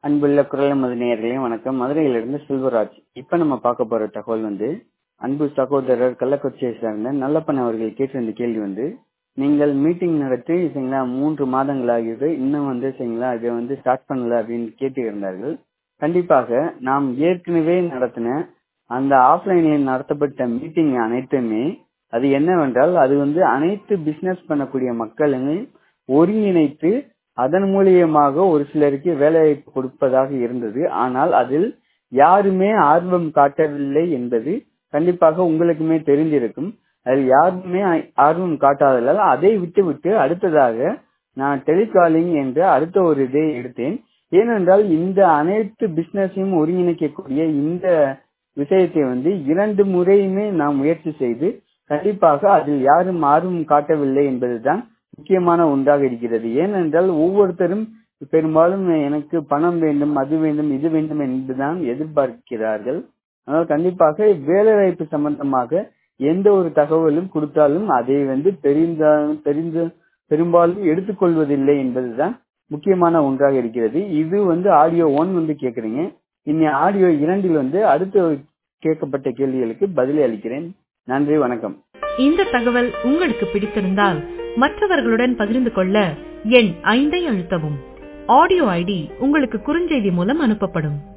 அன்புள்ள குரல் மது நேயர்களே வணக்கம் மதுரையிலிருந்து செல்வராஜ் இப்ப நம்ம பார்க்க போற தகவல் வந்து அன்பு சகோதரர் கள்ளக்குறிச்சியை சேர்ந்த நல்லப்பன் அவர்கள் கேட்டிருந்த கேள்வி வந்து நீங்கள் மீட்டிங் நடத்தி சரிங்களா மூன்று மாதங்கள் ஆகியது இன்னும் வந்து சரிங்களா இதை வந்து ஸ்டார்ட் பண்ணல அப்படின்னு கேட்டு இருந்தார்கள் கண்டிப்பாக நாம் ஏற்கனவே நடத்தின அந்த ஆஃப்லைனில் நடத்தப்பட்ட மீட்டிங் அனைத்துமே அது என்னவென்றால் அது வந்து அனைத்து பிசினஸ் பண்ணக்கூடிய மக்களையும் ஒருங்கிணைத்து அதன் மூலியமாக ஒரு சிலருக்கு வேலை கொடுப்பதாக இருந்தது ஆனால் அதில் யாருமே ஆர்வம் காட்டவில்லை என்பது கண்டிப்பாக உங்களுக்குமே தெரிந்திருக்கும் அதில் யாருமே ஆர்வம் காட்டாததால் அதை விட்டுவிட்டு அடுத்ததாக நான் டெலிகாலிங் என்ற அடுத்த ஒரு இதை எடுத்தேன் ஏனென்றால் இந்த அனைத்து பிசினஸையும் ஒருங்கிணைக்கக்கூடிய இந்த விஷயத்தை வந்து இரண்டு முறையுமே நாம் முயற்சி செய்து கண்டிப்பாக அதில் யாரும் ஆர்வம் காட்டவில்லை என்பதுதான் முக்கியமான ஒன்றாக இருக்கிறது ஏனென்றால் ஒவ்வொருத்தரும் பெரும்பாலும் எனக்கு பணம் வேண்டும் அது வேண்டும் இது வேண்டும் என்றுதான் எதிர்பார்க்கிறார்கள் ஆனால் கண்டிப்பாக வேலைவாய்ப்பு சம்பந்தமாக எந்த ஒரு தகவலும் கொடுத்தாலும் அதை வந்து பெரிந்தாலும் தெரிந்து பெரும்பாலும் எடுத்துக்கொள்வதில்லை என்பதுதான் முக்கியமான ஒன்றாக இருக்கிறது இது வந்து ஆடியோ ஒன் வந்து கேக்குறீங்க இனி ஆடியோ இரண்டில் வந்து அடுத்து கேட்கப்பட்ட கேள்விகளுக்கு பதிலை அளிக்கிறேன் நன்றி வணக்கம் இந்த தகவல் உங்களுக்கு பிடித்திருந்தால் மற்றவர்களுடன் பகிர்ந்து கொள்ள எண் ஐந்தை அழுத்தவும் ஆடியோ ஐடி உங்களுக்கு குறுஞ்செய்தி மூலம் அனுப்பப்படும்